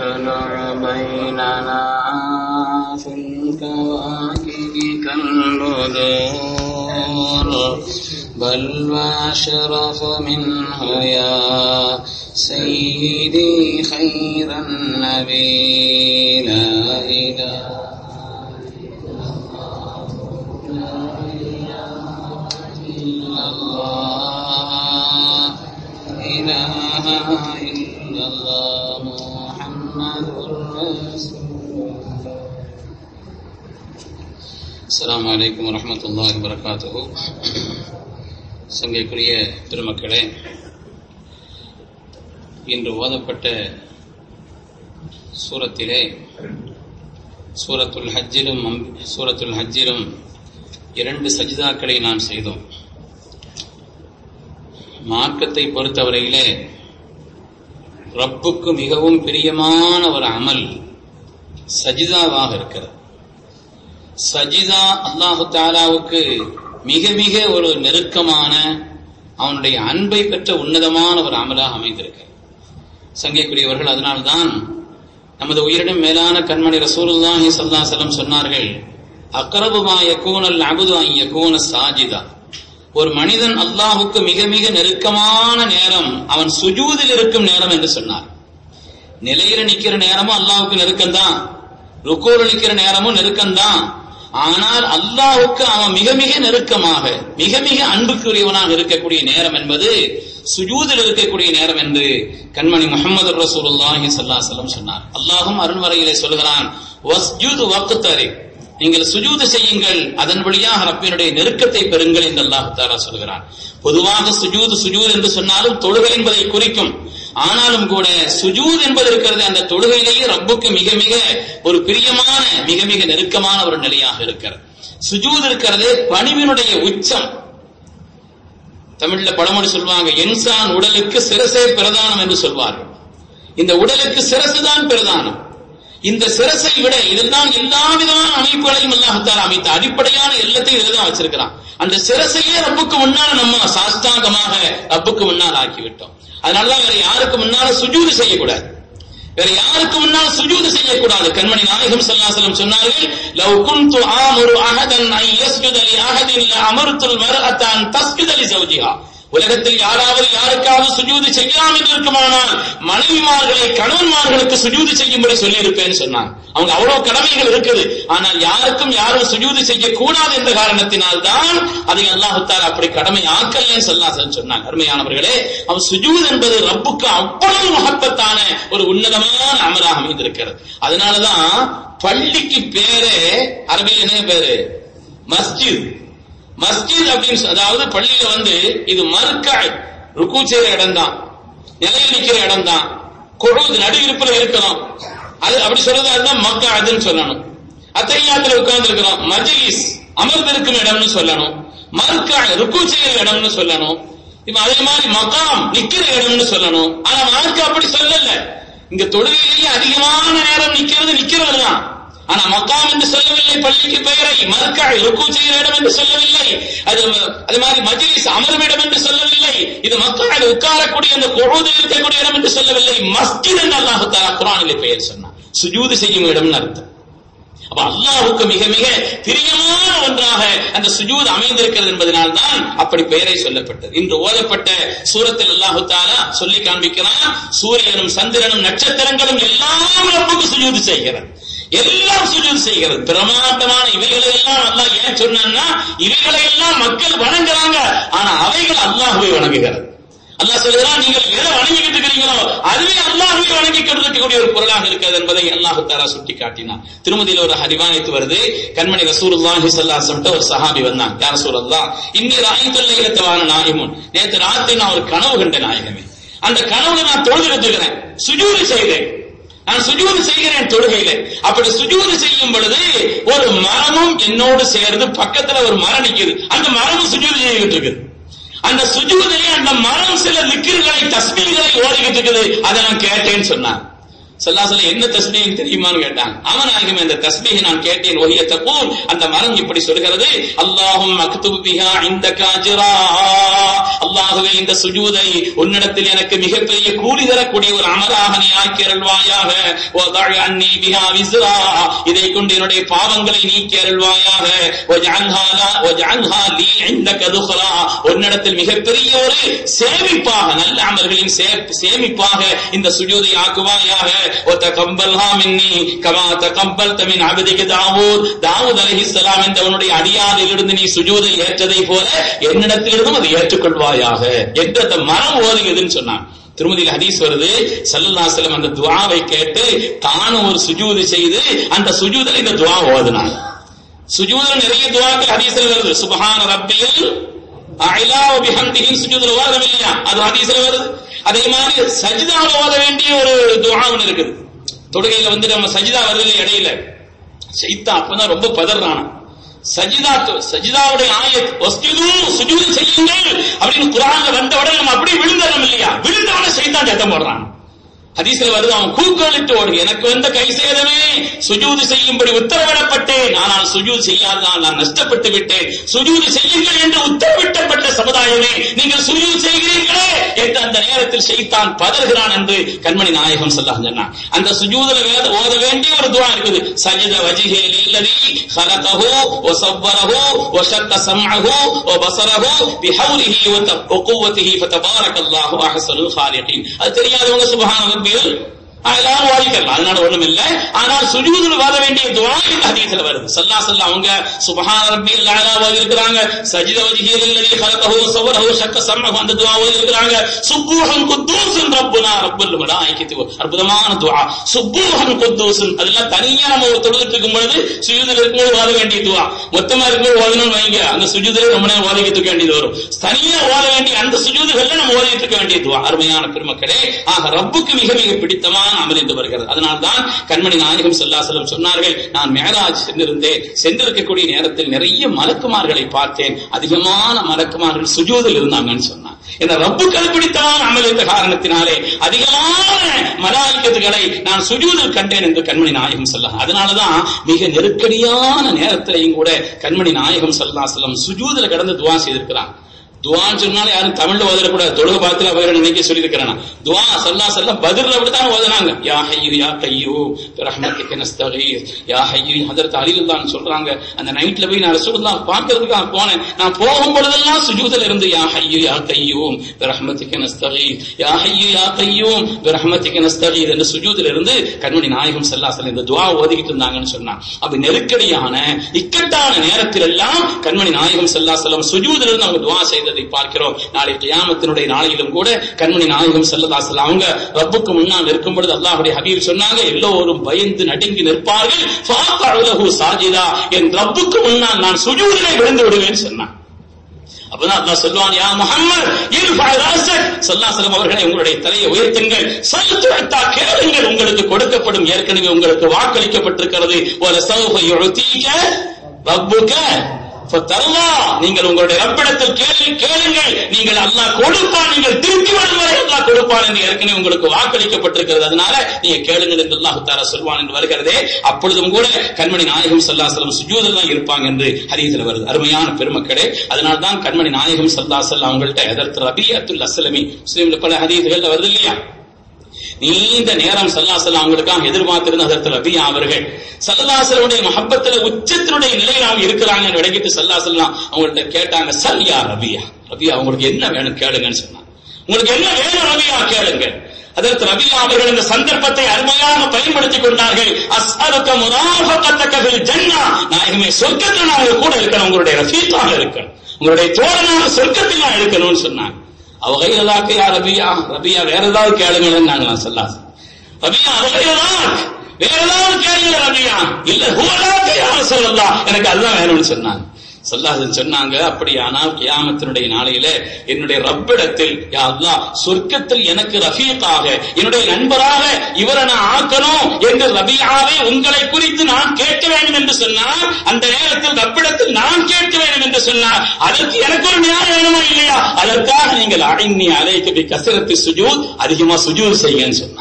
واخلع بيننا في الكواكب كالبدور بل واشرف منه يا سيدي خير النبي لا إله إلا الله إله إلا الله محمد رسول السلام عليكم ورحمة الله وبركاته சங்கைக்குரிய பெருமக்களே இன்று ஓதப்பட்ட சூரத்திலே சூரத்துல் ஹஜ்ஜிலும் அம்- சூரத்துல் ஹஜ்ஜிலும் இரண்டு சஜிதாக்களை நாம் செய்தோம் மார்க்கத்தை பொறுத்தவரையிலே ரப்புக்கு மிகவும் பிரியமான ஒரு அமல் சஜிதாவாக இருக்கிறது சஜிதா அல்லாஹு தாலாவுக்கு மிக மிக ஒரு நெருக்கமான அவனுடைய அன்பை பெற்ற உன்னதமான ஒரு அமலாக அமைந்திருக்கிறது சங்கைக்குரியவர்கள் அதனால்தான் நமது உயிரினும் மேலான கண்மணி ரசூலுல்லாஹி ஸல்லல்லாஹு அலைஹி வஸல்லம் சொன்னார்கள் அக்ரபு மா யகூனல் அப்து அன் யகூன சாஜிதா ஒரு மனிதன் அல்லாஹுக்கு மிக மிக நெருக்கமான நேரம் அவன் சுஜூதில் இருக்கும் நேரம் என்று சொன்னார் நிலையில நிக்கிற நேரமும் அல்லாஹுக்கு நெருக்கம்தான் ருக்கூல நிக்கிற நேரமும் நெருக்கம்தான் ஆனால் அல்லாஹுக்கு அவன் மிக மிக நெருக்கமாக மிக மிக அன்புக்குரியவனாக இருக்கக்கூடிய நேரம் என்பது சுஜூதில் இருக்கக்கூடிய நேரம் என்று கண்மணி முகமது ரசூலுல்லாஹி ஸல்லல்லாஹு அலைஹி வஸல்லம் சொன்னார் அல்லாஹும் அருள்வரையிலே சொல்கிறான் வஸ்ஜுது வக்தரி நீங்கள் சுஜூது செய்யுங்கள் அதன் வழியாக ரப்பினுடைய நெருக்கத்தை பெறுங்கள் என்று அல்லாஹ் தாலா சொல்கிறான் பொதுவாக சுஜூது சுஜூத் என்று சொன்னாலும் தொழுகை என்பதை குறிக்கும் ஆனாலும் கூட சுஜூத் என்பது இருக்கிறது அந்த தொழுகையிலேயே ரப்புக்கு மிக மிக ஒரு பிரியமான மிக மிக நெருக்கமான ஒரு நிலையாக இருக்கிறது சுஜூத் இருக்கிறது பணிவினுடைய உச்சம் தமிழ்ல பழமொழி சொல்வாங்க இன்சான் உடலுக்கு சிரசே பிரதானம் என்று சொல்வார்கள் இந்த உடலுக்கு சிரசு தான் பிரதானம் இந்த சிரசை விட இதுதான் எல்லா விதமான அமைப்புகளையும் அல்லாஹத்தால் அமைத்த அடிப்படையான எல்லாத்தையும் இதுதான் வச்சிருக்கிறான் அந்த சிரசையே ரப்புக்கு முன்னால நம்ம சாஸ்தாங்கமாக ரப்புக்கு முன்னால் ஆக்கிவிட்டோம் அதனாலதான் வேற யாருக்கு முன்னால சுஜூது செய்யக்கூடாது வேற யாருக்கு முன்னால் சுஜூது செய்யக்கூடாது கண்மணி நாயகம் ஸல்லல்லாஹு சொன்னார்கள் லவ் குன்து ஆமுரு அஹதன் அன் யஸ்ஜுத லி அஹதின் ல அமர்துல் மர்அத அன் தஸ்ஜுத லி ஜௌஜிஹா உலகத்தில் யாராவது யாருக்காவது சுஜூது செய்யலாம் என்று இருக்குமானால் மனைவிமார்களை கணவன்மார்களுக்கு சுஜூது செய்யும்படி சொல்லி இருப்பேன்னு சொன்னாங்க அவங்க அவ்வளவு கடமைகள் இருக்குது ஆனால் யாருக்கும் யாரும் சுஜூது செய்யக்கூடாது என்ற காரணத்தினால் தான் அதை அல்லாஹு தாலா அப்படி கடமை ஆக்கலன்னு சொல்லாசன் சொன்னாங்க அருமையானவர்களே அவன் சுஜூத் என்பது ரப்புக்கு அவ்வளவு மகப்பத்தான ஒரு உன்னதமான அமலாக அமைந்திருக்கிறது அதனாலதான் பள்ளிக்கு பேரே அரபியில் என்ன பேரு மஸ்ஜித் மஸ்ஜித் அப்படின்னு சொ- அதாவது பள்ளியில வந்து இது மறுக்காய் ருக்கு செய்யற இடம் தான் நிலையில் நிக்கிற இடம் தான் கொழுது நடுவிருப்புல இருக்கணும் அது அப்படி சொல்றது அதுதான் மக்கா அதுன்னு சொல்லணும் அத்தையாத்துல உட்கார்ந்து இருக்கிறோம் மஜ்லிஸ் அமர்ந்திருக்கும் இடம்னு சொல்லணும் மறுக்காய் ருக்கு செய்யற இடம்னு சொல்லணும் இப்ப அதே மாதிரி மகாம் நிக்கிற இடம்னு சொல்லணும் ஆனா மார்க்க அப்படி சொல்லல இங்க தொழுகையிலேயே அதிகமான நேரம் நிக்கிறது நிக்கிறது தான் ஆனா மக்காம் என்று சொல்லவில்லை பள்ளிக்கு பெயரை மறுக்காய் ருக்கு செய்கிற இடம் என்று சொல்லவில்லை அது அது மாதிரி மஜ்லிஸ் அமரும் இடம் என்று சொல்லவில்லை இது மக்கள் உட்காரக்கூடிய அந்த கொழுது இருக்கக்கூடிய இடம் என்று சொல்லவில்லை மஸ்ஜித் என்று அல்லாஹு தாலா குரானிலே பெயர் சொன்னான் சுஜூது செய்யும் இடம்னு அர்த்தம் அப்ப அல்லாஹுக்கு மிக மிக பிரியமான ஒன்றாக அந்த சுஜூத் அமைந்திருக்கிறது என்பதனால் தான் அப்படி பெயரை சொல்லப்பட்டது இன்று ஓதப்பட்ட சூரத்தில் அல்லாஹு தாலா சொல்லி காண்பிக்கிறான் சூரியனும் சந்திரனும் நட்சத்திரங்களும் எல்லாம் ரப்புக்கு சுஜூது செய்கிறது எல்லாம் சுஜூத் செய்கிறது பிரமாண்டமான இவைகளை எல்லாம் அல்லாஹ் ஏன் சொன்னான்னா இவைகளை எல்லாம் மக்கள் வணங்குறாங்க ஆனா அவைகள் அல்லாஹ்வை வணங்குகிறது அல்லாஹ் சொல்கிறான் நீங்கள் எதை வணங்கிக்கிட்டு இருக்கிறீங்களோ அதுவே அல்லாஹ்வை வணங்கிக்கிட்டு இருக்கக்கூடிய ஒரு பொருளாக இருக்கிறது என்பதை அல்லாஹ் தாரா சுட்டி காட்டினான் திருமதியில ஒரு ஹரிவாயத்து வருது கண்மணி ரசூலுல்லாஹி ஸல்லல்லாஹு அலைஹி வஸல்லம் ஒரு சஹாபி வந்தான் யா ரசூலல்லாஹ் இன்னி ராயித்துல் லைலத்தவான நாயிமுன் நேத்து ராத்திரி நான் ஒரு கனவு கண்ட நாயகமே அந்த கனவுல நான் தொழுதுட்டு இருக்கிறேன் சுஜூது செய்தேன் நான் சுஜூது செய்கிறேன் தொழுகையில அப்படி சுஜூது செய்யும் பொழுது ஒரு மரமும் என்னோடு சேர்ந்து பக்கத்துல ஒரு மரம் நிக்குது அந்த மரமும் சுஜூது செய்துட்டு இருக்குது அந்த சுஜூதிலே அந்த மரம் சில லிக்கிர்களை தஸ்மீர்களை ஓடிக்கிட்டு இருக்குது அதை நான் கேட்டேன்னு சொன்னான் சல்லாசல என்ன தஸ்மீக தெரியுமான்னு கேட்டாங்க அவன் நாயகம் இந்த தஸ்மீக நான் கேட்டேன் ஒஹிய தக்கூல் அந்த மரம் இப்படி சொல்கிறது அல்லாஹும் அக்துபு பிஹா இந்த காஜரா அல்லாஹுவே இந்த சுஜூதை உன்னிடத்தில் எனக்கு மிகப்பெரிய கூலி தரக்கூடிய ஒரு அமலாக நீ ஆக்கியருள்வாயாக வதஅ அன்னி பிஹா விஸ்ரா இதை கொண்டு என்னுடைய பாவங்களை நீக்கி அருள்வாயாக வஜஅல்ஹா லா வஜஅல்ஹா லீ இந்தக துக்ரா உன்னிடத்தில் மிகப்பெரிய ஒரு சேமிப்பாக நல்ல அமல்களின் சே- சேமிப்பாக இந்த சுஜூதை ஆக்குவாயாக وتقبلها مني كما تقبلت من عبدك داவூத் தாவூத் அலைஹிஸ்ஸலாம் என்ற உன்னுடைய அடியாரிலிருந்து நீ சுஜூதை ஏற்றதை போல என்னிடத்திலிருந்தும் அதை ஏற்றுக்கொள்வாயாக என்று அந்த மரம் ஓதுகிறதுன்னு சொன்னான் திருமதியில் ஹதீஸ் வருது சல்லல்லாஹு அலைஹி வஸல்லம் அந்த துஆவை கேட்டு தானும் ஒரு சுஜூது செய்து அந்த சுஜூதில் இந்த துஆ ஓதுனாங்க சுஜூதுல நிறைய துஆக்கள் ஹதீஸ்ல வருது சுப்ஹான ரப்பியல் அலா வ பிஹம்திஹி சுஜூதுல ஓதணும் இல்லையா அது ஹதீஸ்ல வருது அதே மாதிரி சஜிதால ஓத வேண்டிய ஒரு துஆ ஒன்று இருக்குது தொழுகையில வந்து நம்ம சஜிதா வருது இல்லையா இடையில சைத்தா அப்பதான் ரொம்ப பதறானா சஜிதா சஜிதாவுடைய ஆயத் வஸ்ஜுது சுஜூது செய்யுங்கள் அப்படின்னு குர்ஆன்ல வந்த உடனே நம்ம அப்படியே விழுந்தறோம் இல்லையா விழுந்தவன சைத்தான் சத்தம் போடுறான் ஹதீஸ்ல வருது அவன் கூக்களிட்டு ஓடு எனக்கு வந்த கை சேதமே சுஜூது செய்யும்படி உத்தரவிடப்பட்டேன் ஆனால் சுஜூது செய்யாததால் நான் நஷ்டப்பட்டு விட்டேன் சுஜூது செய்யுங்கள் என்று உத்தரவிட்டப்பட்ட சமுதாயமே நீங்கள் சுஜூது செய்கிறீர்களே என்று அந்த நேரத்தில் ஷைத்தான் பதறுகிறான் என்று கண்மணி நாயகம் சொல்லாஹ் சொன்னான் அந்த சுஜூதுல வேத ஓத வேண்டிய ஒரு துவா இருக்குது சஜித வஜிஹே லில்லதி خلقه وصوره وشق سمعه وبصره بحوله وت- وقوته فتبارك الله احسن الخالقين அது தெரியாதவங்க சுபஹான ரப்பியல் அதெல்லாம் ஓதிக்கலாம் அதனால ஒண்ணும் இல்ல ஆனால் சுஜூதுல வாத வேண்டிய துவா இந்த ஹதீஸ்ல வருது சல்லா சல்லா அவங்க சுபஹான ரப்பியல் அலா ஓதி இருக்கிறாங்க சஜித வஜ்ஹில் அல்லதி خلقه وصوره وشق سمعه அந்த துவா ஓதி இருக்கிறாங்க சுப்பூஹன் குத்தூசன் ரப்புனா ரப்புல் மலாயிகத்து அற்புதமான துவா சுப்பூஹன் குத்தூசன் அதெல்லாம் தனியா நம்ம ஒரு தொழுதுட்டு இருக்கும் பொழுது சுஜூதுல இருக்கும்போது ஓத வேண்டிய துவா மொத்தமா இருக்கும்போது ஓதணும்னு வைங்க அந்த சுஜூதுல ரொம்ப நேரம் ஓதிக்கிட்டு இருக்க வேண்டியது வரும் தனியா ஓத வேண்டிய அந்த சுஜூதுகள்ல நம்ம ஓதிட்டு இருக்க வேண்டிய துவா அருமையான பெருமக்களே ஆக ரப்புக்கு மிக மிக பிடித்தமான அமல் என்று வருகிறது அதனால்தான் கண்மணி நாயகம் ஸல்லல்லாஹு சொன்னார்கள் நான் மேராஜ் சென்றிருந்தேன் சென்றிருக்கக்கூடிய நேரத்தில் நிறைய மலக்குமார்களை பார்த்தேன் அதிகமான மலக்குமார்கள் சுஜூதில் இருந்தாங்கன்னு சொன்னான் என்ற ரப்புக்கு அது பிடித்தமான அமல் என்ற காரணத்தினாலே அதிகமான மலாய்க்கத்துகளை நான் சுஜூதில் கண்டேன் என்று கண்மணி நாயகம் சொல்லலாம் அதனாலதான் மிக நெருக்கடியான நேரத்திலையும் கூட கண்மணி நாயகம் ஸல்லல்லாஹு அலைஹி சுஜூதில் கடந்து துவா செய்திருக்கிறான் துவான்னு சொன்னாலே யாரும் தமிழ்ல ஓதக்கூடாது தொழுக பார்த்துல அவர்கள் நினைக்க சொல்லியிருக்கிறேன் துவா சல்லா செல்லம் பதில் அப்படித்தான் ஓதுனாங்க யா ஹையு யா கையு ரஹ்மத்துக்கு நஸ்தகீர் யா ஹையு ஹதரத் அலிலுல்லான்னு சொல்றாங்க அந்த நைட்ல போய் நான் ரசூலுல்லாஹ் பார்க்கிறதுக்காக போனேன் நான் போகும் பொழுதெல்லாம் சுஜூதில் இருந்து யா ஹையு யா கையூம் ரஹ்மத்துக்கு நஸ்தகீர் யா ஹையு யா கையூம் ரஹ்மத்துக்கு நஸ்தகீர் என்று சுஜூதில் இருந்து கண்மணி நாயகம் சல்லா செல்லம் இந்த துவா ஓதிக்கிட்டு இருந்தாங்கன்னு சொன்னான் அப்ப நெருக்கடியான இக்கட்டான நேரத்தில் எல்லாம் கண்மணி நாயகம் சல்லா செல்லம் சுஜூதில் இருந்து அவங்க துவா செய்ததை பார்க்கிறோம் நாளை கியாமத்தினுடைய நாளையிலும் கூட கண்மணி நாயகம் சல்லல்லா செல்லம் அவங்க ரப்புக்கு முன்னால் இருக்கும் பொழுது அல்லாஹ்வுடைய ஹபீப் சொன்னாங்க எல்லோரும் பயந்து நடுங்கி நிற்பார்கள் ஃபாக்கஅு லஹு சாஜிதா என் ரப்புக்கு முன்னால் நான் சுஜூதிலே விழுந்து விடுவேன் சொன்னான் அப்பதான் அல்லாஹ் சொல்லுவான் யா முஹம்மத் இர்ஃபா ராஸக் ஸல்லல்லாஹு அலைஹி அவர்களே உங்களுடைய தலையை உயர்த்துங்கள் சல்து அத்தா கேளுங்கள் உங்களுக்கு கொடுக்கப்படும் ஏற்கனவே உங்களுக்கு வாக்களிக்கப்பட்டிருக்கிறது வல சௌஃப யுஅதீக ரப்புக ஃபதல்லா நீங்கள் உங்களுடைய ரப்பிடத்தில் கேளு கேளுங்கள் நீங்கள் அல்லாஹ் கொடுப்பான் நீங்கள் திருப்பி வரும் வரை அல்லாஹ் கொடுப்பான் என்று ஏற்கனவே உங்களுக்கு வாக்களிக்கப்பட்டிருக்கிறது அதனால நீங்க கேளுங்கள் என்று அல்லாஹ் தாரா சொல்வான் என்று வருகிறதே அப்பொழுதும் கூட கண்மணி நாயகம் சல்லா செல்லம் சுஜூதில் தான் இருப்பாங்க என்று ஹதீஸ்ல வருது அருமையான பெருமக்களே அதனால தான் கண்மணி நாயகம் சல்லா செல்லம் அவங்கள்ட்ட எதற்கு ரபி அத்துல் அஸ்லமி முஸ்லீம்ல பல ஹதீஸ்கள்ல வருது இல்லையா நீண்ட நேரம் சல்லாசலம் அவங்களுக்காக எதிர்பார்த்திருந்த அதற்கு ரபியா அவர்கள் சல்லாசலுடைய மஹப்பத்துல உச்சத்தினுடைய நிலையில் அவங்க இருக்கிறாங்க விளக்கிட்டு சல்லாசல்லாம் அவங்கள்ட்ட கேட்டாங்க சல்யா ரபியா ரபியா உங்களுக்கு என்ன வேணும் கேளுங்கன்னு சொன்னாங்க உங்களுக்கு என்ன வேணும் ரபியா கேளுங்க அதற்கு ரபியா அவர்கள் இந்த சந்தர்ப்பத்தை அருமையாக பயன்படுத்திக் கொண்டார்கள் அஸ்அலுக்க முராஃபகத்தக ஃபில் ஜன்னா நாயகமே சொர்க்கத்தில் நாங்கள் கூட இருக்கணும் உங்களுடைய ரஃபீக்காக இருக்கணும் உங்களுடைய தோழனாக சொர்க்கத்தில் நான் இருக்கணும்னு சொன்னாங்க அவ கையிலாக்கு யா ரபியா ரபியா வேற ஏதாவது கேளுங்களேன்னு நாங்களாம் சொல்லாது ரபியா அவ கையிலாக் வேற ஏதாவது கேளுங்க ரபியா இல்ல ஹுவலாக்கு யார சொல்லலாம் எனக்கு அதுதான் வேணும்னு சொன்னாங்க சொல்லாதன்னு சொன்னாங்க அப்படியானால் கியாமத்தினுடைய நாளையில என்னுடைய ரப்பிடத்தில் யா அல்லாஹ் சொர்க்கத்தில் எனக்கு ரஃபீக்காக என்னுடைய நண்பராக இவரை நான் ஆக்கணும் என்று ரபியாவே உங்களை குறித்து நான் கேட்க வேண்டும் என்று சொன்னார் அந்த நேரத்தில் ரப்பிடத்தில் நான் கேட்க வேண்டும் என்று சொன்னார் அதற்கு எனக்கு ஒரு நியாயம் வேணுமா இல்லையா அதற்காக நீங்கள் அடைநி அலைக்கு கசரத்து சுஜூத் அதிகமா சுஜூத் செய்யுங்கன்னு சொன்னார்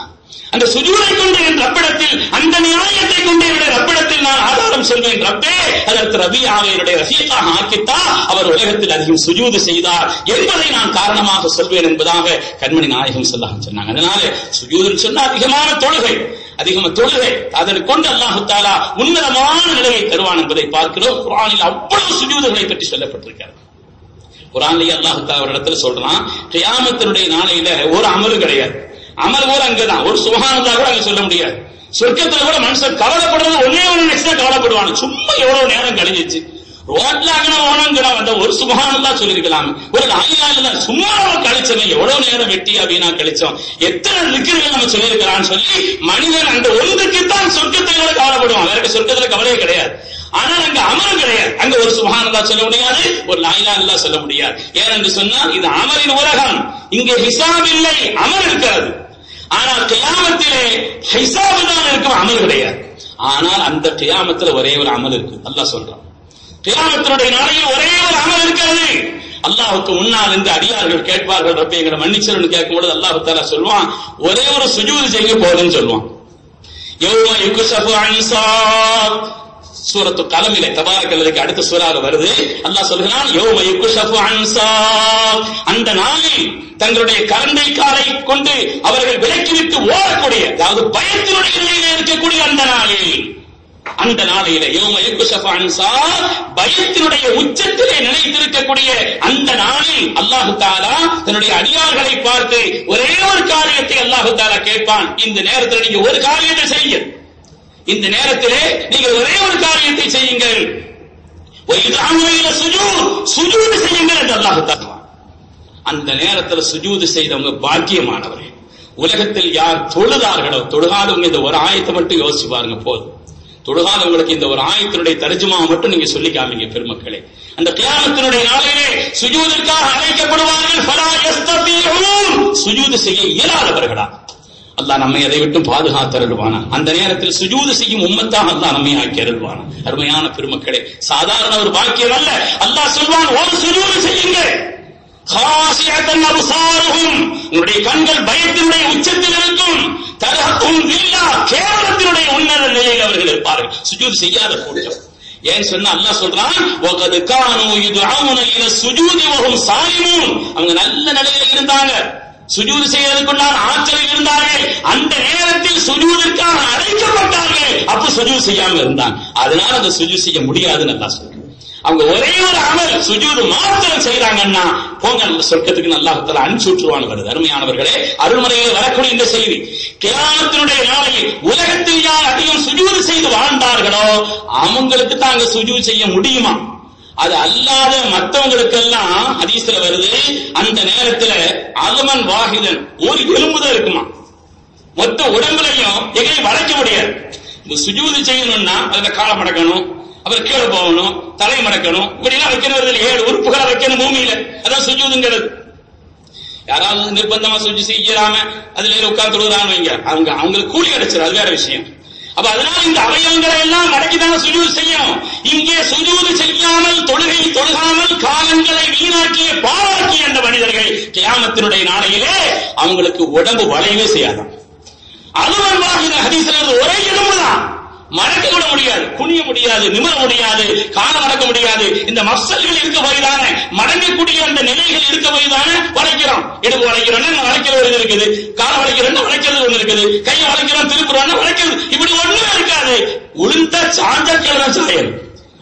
அந்த சுஜூதை கொண்டு என் ரப்பிடத்தில் அந்த நியாயத்தை கொண்டு என்னுடைய ரப்பிடத்தில் நான் ஆதாரம் சொல்வேன் ரப்பே அதற்கு ரபியாவை என்னுடைய ரஃபீக்காக ஆக்கித்தா அவர் உலகத்தில் அதிகம் சுஜூது செய்தார் என்பதை நான் காரணமாக சொல்வேன் என்பதாக கண்மணி நாயகம் சொல்லாக சொன்னாங்க அதனால சுஜூதுன்னு சொன்னா அதிகமான தொழுகை அதிகமாக தொழுகை அதனை கொண்டு அல்லாஹு தாலா உன்னதமான நிலையை தருவான் என்பதை பார்க்கிறோம் குரானில் அவ்வளவு சுஜூதுகளை பற்றி சொல்லப்பட்டிருக்கிறது குரான்லயே அல்லாஹு தாலா ஒரு இடத்துல சொல்றான் கியாமத்தினுடைய நாளையில ஒரு அமலு கிடையாது அமல் கூட அங்கதான் ஒரு சுகானதா கூட அங்க சொல்ல முடியாது சொர்க்கத்துல கூட மனுஷன் கவலைப்படுறது ஒன்னே ஒண்ணு நினைச்சுதான் கவலைப்படுவாங்க சும்மா எவ்வளவு நேரம் கழிஞ்சிச்சு ரோட்ல அங்கன ஓனங்கிற வந்த ஒரு சுபகானந்தா சொல்லிருக்கலாம் ஒரு நாயினால சும்மா நம்ம கழிச்சவன் எவ்வளவு நேரம் வெட்டியா வீணா கழிச்சோம் எத்தனை லிக்கர்கள் நம்ம சொல்லியிருக்கிறான்னு சொல்லி மனிதன் அந்த ஒன்றுக்குத்தான் சொர்க்கத்தை கூட கவலைப்படுவான் வேற சொர்க்கத்துல கவலையே கிடையாது ஆனா அங்க அமரம் கிடையாது அங்க ஒரு சுபகானந்தா சொல்ல முடியாது ஒரு லாயிலா இல்லா சொல்ல முடியாது ஏனென்று சொன்னால் இது அமரின் உலகம் இங்கே ஹிசாப் இல்லை அமர் இருக்கிறது ஆனால் கியாமத்திலே ஹிசாபு தான் இருக்கும் அமல் கிடையாது ஆனால் அந்த கியாமத்துல ஒரே ஒரு அமல் இருக்கு அல்லாஹ் சொல்றான் கியாமத்தினுடைய நாளையில் ஒரே ஒரு அமல் இருக்கிறது அல்லாஹுக்கு முன்னால் இந்த அடியார்கள் கேட்பார்கள் ரப்ப எங்களை மன்னிச்சிருன்னு கேட்கும்போது அல்லாஹு தாலா சொல்லுவான் ஒரே ஒரு சுஜூது செய்ய போதுன்னு சொல்லுவான் யௌம யுக்ஷஃபு அன்சார் சூரத்து கலமிலே தபாரக்கல்லதுக்கு அடுத்த சூறால வருது அல்லாஹ் சொல்கிறான் யௌம யுக்ஷஃபு அன்சார் அந்த நாளில் தங்களுடைய கரண்டை காலை கொண்டு அவர்கள் விலக்கிவிட்டு ஓடக்கூடிய அதாவது பயத்தினுடைய நிலையில இருக்கக்கூடிய அந்த நாளில் அந்த நாளையில யோம யுக்குஷஃப அன்சார் பயத்தினுடைய உச்சத்திலே நிலைத்திருக்கக்கூடிய அந்த நாளில் அல்லாஹு தாலா தன்னுடைய அடியார்களை பார்த்து ஒரே ஒரு காரியத்தை அல்லாஹு தாலா கேட்பான் இந்த நேரத்தில் நீங்க ஒரு காரியத்தை செய்யுங்க இந்த நேரத்திலே நீங்கள் ஒரே ஒரு காரியத்தை செய்யுங்கள் சுஜூது செய்யுங்கள் என்று அல்லாஹு தாலா அந்த நேரத்தில் சுஜூது செய்தவங்க பாக்கியமானவர்கள் உலகத்தில் யார் தொழுதார்களோ தொழுகாதவங்க இந்த ஒரு ஆயத்தை மட்டும் யோசிச்சு பாருங்க போதும் தொழுகாதவங்களுக்கு இந்த ஒரு ஆயத்தினுடைய தர்ஜுமா மட்டும் நீங்க சொல்லி காமிங்க பெருமக்களே அந்த கியாமத்தினுடைய நாளிலே சுஜூதிற்காக அழைக்கப்படுவார்கள் ஃபலா யஸ்தபீஊன் சுஜூது செய்ய இயலாதவர்களா அல்லாஹ் நம்மை அதை விட்டு பாதுகாத்தருள்வானா அந்த நேரத்தில் சுஜூது செய்யும் உம்மத்தாக அல்லாஹ் நம்மை ஆக்கி அருள்வானா அருமையான பெருமக்களே சாதாரண ஒரு பாக்கியம் அல்ல அல்லாஹ் சொல்வான் ஒரு சுஜூது செய்யுங்கள் காசியத்தன் அபுசாருகும் உங்களுடைய கண்கள் பயத்தினுடைய உச்சத்தில் இருக்கும் தரகும் வில்லா கேவலத்தினுடைய உன்னத நிலையில் அவர்கள் இருப்பார்கள் சுஜூது செய்யாத கூட்டம் ஏன் சொன்னா அல்லாஹ் சொல்றான் வகது கானு யுதுஊன இல சுஜூதி வஹும் சாலிமூன் அவங்க நல்ல நிலையில இருந்தாங்க சுஜூது செய்வதற்குண்டான ஆற்றலில் இருந்தார்கள் அந்த நேரத்தில் சுஜூதிற்காக அழைக்கப்பட்டார்கள் அப்ப சுஜூது செய்யாம இருந்தாங்க அதனால அந்த சுஜூது செய்ய முடியாதுன்னு அல்லாஹ் சொல்றான் அவங்க ஒரே ஒரு அமல் சுஜூது மாத்திரம் செய்யறாங்கன்னா போங்க நல்ல சொர்க்கத்துக்கு அல்லாஹத்தால அனுப்பிச்சுட்டுருவான்னு வருது அருமையானவர்களே அருள்முறையில் வரக்கூடிய இந்த செய்தி கிராமத்தினுடைய நாளையில் உலகத்தில் யார் அதிகம் சுஜூது செய்து வாழ்ந்தார்களோ அவங்களுக்கு தான் அங்க சுஜூது செய்ய முடியுமா அது அல்லாத மற்றவங்களுக்கெல்லாம் ஹதீஸ்ல வருது அந்த நேரத்துல அகமன் வாகிதன் ஒரு எலும்புதான் இருக்குமா மொத்த உடம்புலையும் எங்கேயும் வளைக்க முடியாது இந்த சுஜூது செய்யணும்னா அதுல காலை மடக்கணும் அப்புறம் கீழே போகணும் தலை மடக்கணும் இப்படி எல்லாம் வைக்கிறது ஏழு உறுப்புகளை வைக்கணும் பூமியில அதான் சுஜூதுங்கிறது யாராவது நிர்பந்தமா சுஜி செய்யலாம அதுல உட்கார்ந்து தொழுகிறான்னு வைங்க அவங்க அவங்களுக்கு கூலி கிடைச்சிடும் அது வேற விஷயம் அப்ப அதனால இந்த அவயவங்களை எல்லாம் மடக்கிதான சுஜூது செய்யும் இங்கே சுஜூது செய்யாமல் தொழுகை தொழுகாமல் காலங்களை வீணாக்கிய பாழாக்கிய அந்த மனிதர்கள் கியாமத்தினுடைய நாளையிலே அவங்களுக்கு உடம்பு வளையவே செய்யாதான் அலுவல்வாகின ஹதீஸ்ல ஒரே எலும்புதான் மடக்க கூட முடியாது குனிய முடியாது நிமிர முடியாது கால மடக்க முடியாது இந்த மப்சல்கள் இருக்க போய்தானே மடங்கக்கூடிய அந்த நிலைகள் இருக்க போய்தானே வளைக்கிறோம் இடுப்பு வளைக்கிறோம்னா வளைக்கிறது ஒன்று இருக்குது கால வளைக்கிறோம்னா வளைக்கிறது ஒன்று இருக்குது கையை வளைக்கிறோம் திருப்புறோம்னா வளைக்கிறது இப்படி ஒண்ணுமே இருக்காது உளுந்த சாஞ்சல் தான் சாயல்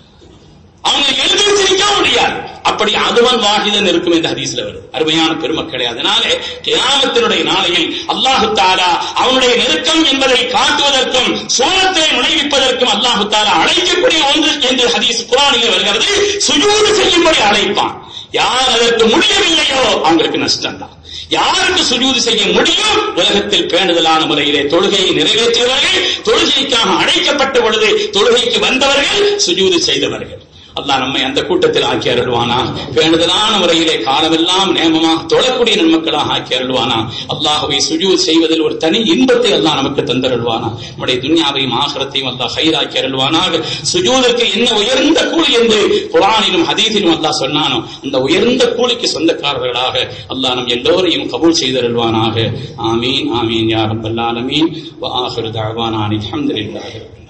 அவங்க எழுதி நிற்க முடியாது அப்படி அதுவன் வாகிதன் இருக்கும் இந்த ஹதீஸ்ல வருது அருமையான பெருமக்களே அதனாலே கியாமத்தினுடைய நாளையில் அல்லாஹு தாலா அவனுடைய நெருக்கம் என்பதை காட்டுவதற்கும் சோழத்தை நுழைவிப்பதற்கும் அல்லாஹு தாலா அழைக்கக்கூடிய ஒன்று என்று ஹதீஸ் குரானிலே வருகிறது சுஜூது செய்யும்படி அழைப்பான் யார் அதற்கு முடியவில்லையோ அவங்களுக்கு நஷ்டம் தான் யாருக்கு சுஜூது செய்ய முடியும் உலகத்தில் பேணுதலான முறையிலே தொழுகையை நிறைவேற்றியவர்கள் தொழுகைக்காக அழைக்கப்பட்ட பொழுது தொழுகைக்கு வந்தவர்கள் சுஜூது செய்தவர்கள் அல்லாஹ் நம்மை அந்த கூட்டத்தில் ஆக்கி அருள்வானா வேண்டுதலான முறையிலே காலமெல்லாம் நேமமாக தொழக்கூடிய நன்மக்களாக ஆக்கி அருள்வானா அல்லாஹுவை சுஜூத் செய்வதில் ஒரு தனி இன்பத்தை அல்லாஹ் நமக்கு தந்தருள்வானா நம்முடைய துன்யாவையும் ஆகரத்தையும் அல்லாஹ் ஹைராக்கி அருள்வானாக சுஜூதுக்கு என்ன உயர்ந்த கூலி என்று குரானிலும் ஹதீஸிலும் அல்லாஹ் சொன்னானோ அந்த உயர்ந்த கூலிக்கு சொந்தக்காரர்களாக அல்லாஹ் நம் எல்லோரையும் கபூல் செய்தருள்வானாக ஆமீன் ஆமீன் யா ரப்பல் ஆலமீன் வ ஆஹிரு தஅவானா அல்ஹம்துலில்லாஹி ரப்பில்